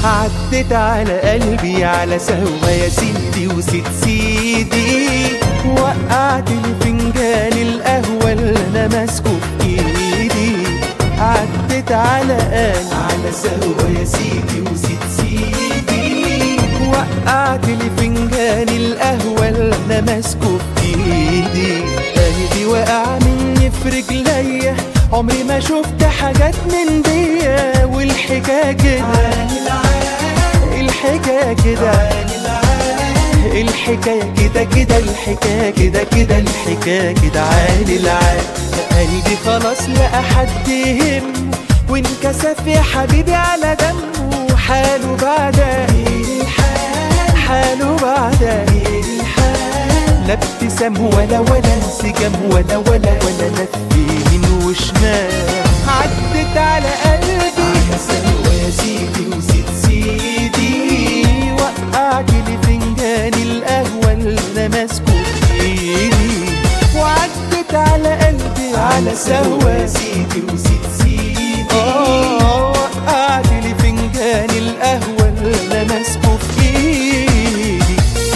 عدت على قلبي على سوا يا سيدي وسيد سيدي وقعت لي فنجان القهوة اللي انا ماسكه في ايدي عدت على قلبي على سوا يا سيدي وسيد سيدي وقعت لي فنجان القهوة اللي انا ماسكه في ايدي قلبي وقع مني في رجليا عمري ما شفت حاجات من دي والحكاية كده الحكاية كده الحكاية كده كده الحكاية كده كده الحكاية كده عالي العال قلبي خلاص لقى حد يهم وانكسف يا حبيبي على دمه حاله بعدها حاله بعدها لا ابتسام ولا ولا انسجام ولا ولا ولا لف يمين وشمال عدت على قلبي على سوا يا سيدي وسيد سيدي وقعت لي فنجان القهوة اللي انا ماسكه في ايدي وعدت على قلبي على سوا يا سيدي وسيد سيدي اه وقعت لي فنجان القهوة اللي انا ماسكه في ايدي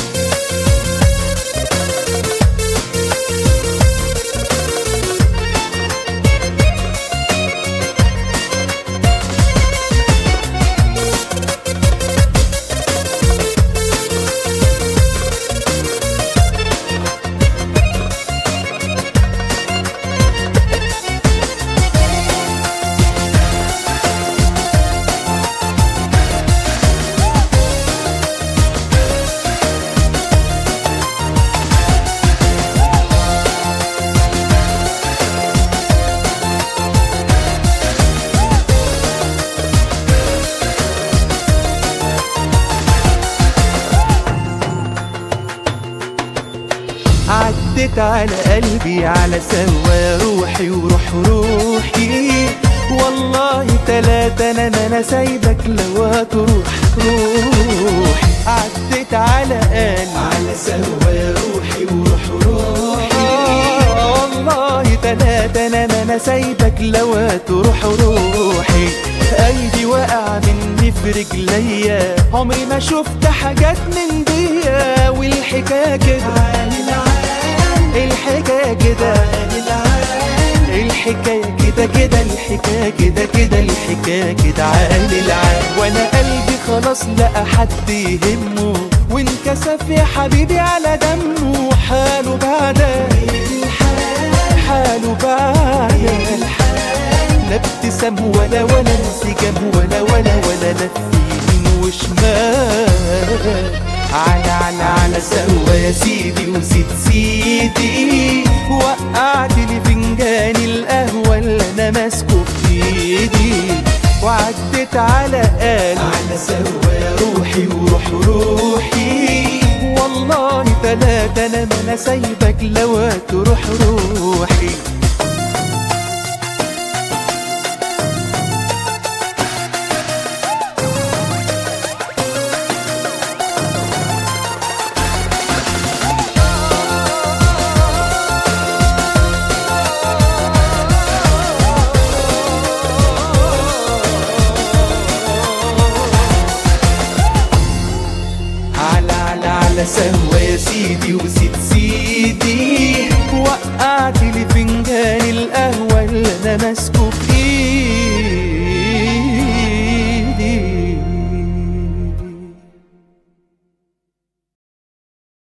عدت على قلبي على سوا روحي وروح روحي والله تلاتة انا ما انا سايبك لو هتروح روحي عدت على قلبي على سوا روحي وروح روحي والله تلاتة انا ما انا سايبك لو هتروح روحي قلبي وقع مني في رجليا عمري ما شفت حاجات من دي والحكاية كده الحكاية كده الحكاية كده كده الحكاية كده كده الحكاية كده عالي العال وانا قلبي خلاص لقى حد يهمه وانكسف يا حبيبي على دمه حاله بعدها حاله بعدها لا ابتسام ولا ولا انسجام ولا ولا ولا لف يمين وشمال على على على سوا يا سيدي وسيد سيدي وقعت لي فنجان القهوة اللي انا ماسكه في ايدي وعدت على قلبي على سوا يا روحي وروح روحي والله تلاتة انا ما انا سايبك لو هتروح روحي على على على سوا يا سيدي وسيد سيدي وقعت لي فنجان القهوة اللي انا ماسكه